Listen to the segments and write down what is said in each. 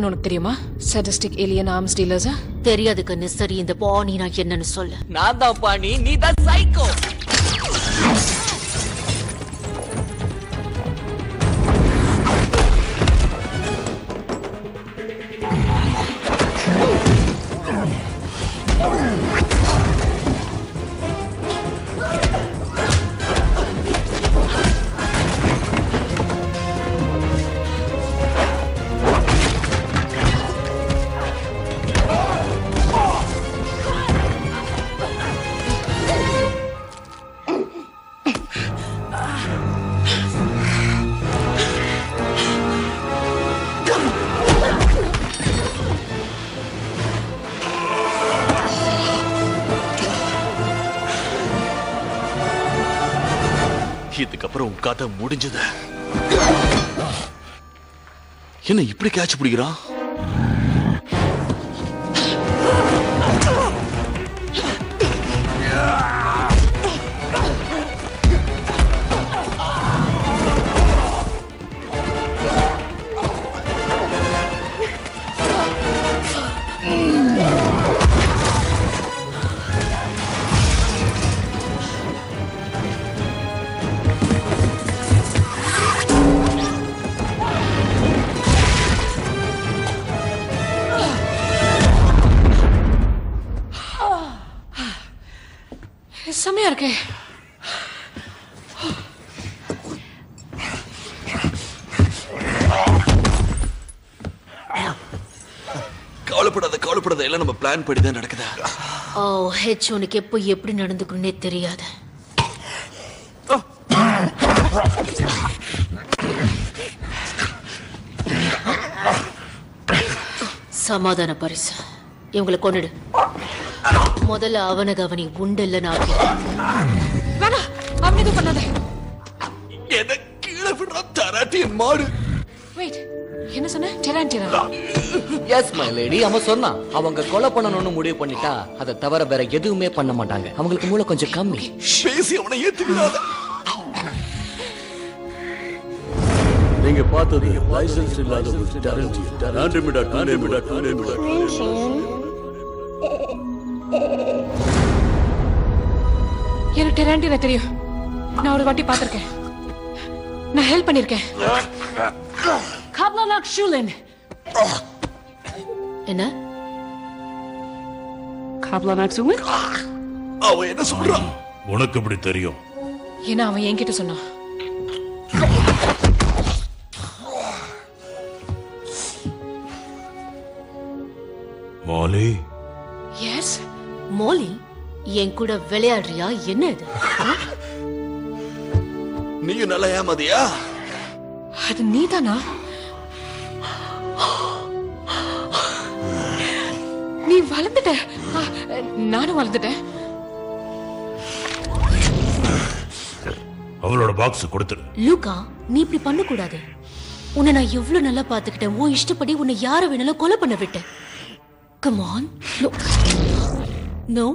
யாருன்னு உனக்கு தெரியுமா சடிஸ்டிக் ஏலியன் ஆர்ம்ஸ் டீலர்ஸா தெரியாது கண்ணு சரி இந்த பாணி நான் என்னன்னு சொல்லு நான் தான் பாணி நீ தான் சைக்கோ இதுக்கப்புறம் உன் கதை முடிஞ்சது என்ன இப்படி கேட்ச் பிடிக்கிறான் செம்மையா இருக்கே கவலைப்படாத கவலைப்படாத எல்லாம் நம்ம பிளான் படி தான் நடக்குது ஓ ஹெச் உனக்கு எப்போ எப்படி நடந்துக்கணும்னே தெரியாது சமாதான பரிசு இவங்களை கொன்னுடு முதல்ல அவனை கவனி உண்டல்ல நான் வேணா அவன் எதுவும் பண்ணாத என்ன கீழே விடுறான் தராட்டியன் மாடு வெயிட் என்ன சொன்ன டெரான்டினா எஸ் மை லேடி அவன் சொன்னான் அவங்க கொலை பண்ணணும்னு முடிவு பண்ணிட்டா அதை தவிர வேற எதுவுமே பண்ண மாட்டாங்க அவங்களுக்கு மூளை கொஞ்சம் கம்மி பேசி அவனை ஏத்துக்கிறாத நீங்க பார்த்தது லைசன்ஸ் இல்லாத ஒரு டேலண்ட் நான்டிமிடா நான்டிமிடா நான்டிமிடா எனக்கு டெரான்டினா தெரியும் நான் ஒரு வாட்டி பார்த்திருக்கேன் நான் ஹெல்ப் பண்ணிருக்கேன் காப்லானாக் ஷூலின் என்ன காப்லானாக் ஷூலின் அவன் என்ன சொல்றான் உனக்கு எப்படி தெரியும் ஏன்னா அவன் என்கிட்ட சொன்னான் மாலி எஸ் மோலி என் கூட விளையாடுறியா என்ன இது நீயும் நல்லா ஏமாதியா அது நீதானா நீ வளர்ந்துட்ட ஆ, நானும் வளர்ந்துட்டேன் அவளோட பாக்ஸ் கொடுத்துரு லூகா நீ இப்படி பண்ணக்கூடாது உன்னை நான் எவ்வளவு நல்லா பாத்துக்கிட்டேன் உன் இஷ்டப்படி உன்னை யார வேணாலும் கொலை பண்ண விட்டேன் கம் ஆன் நோ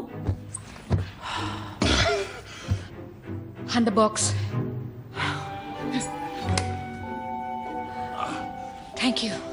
அந்த பாக்ஸ் தேங்க்யூ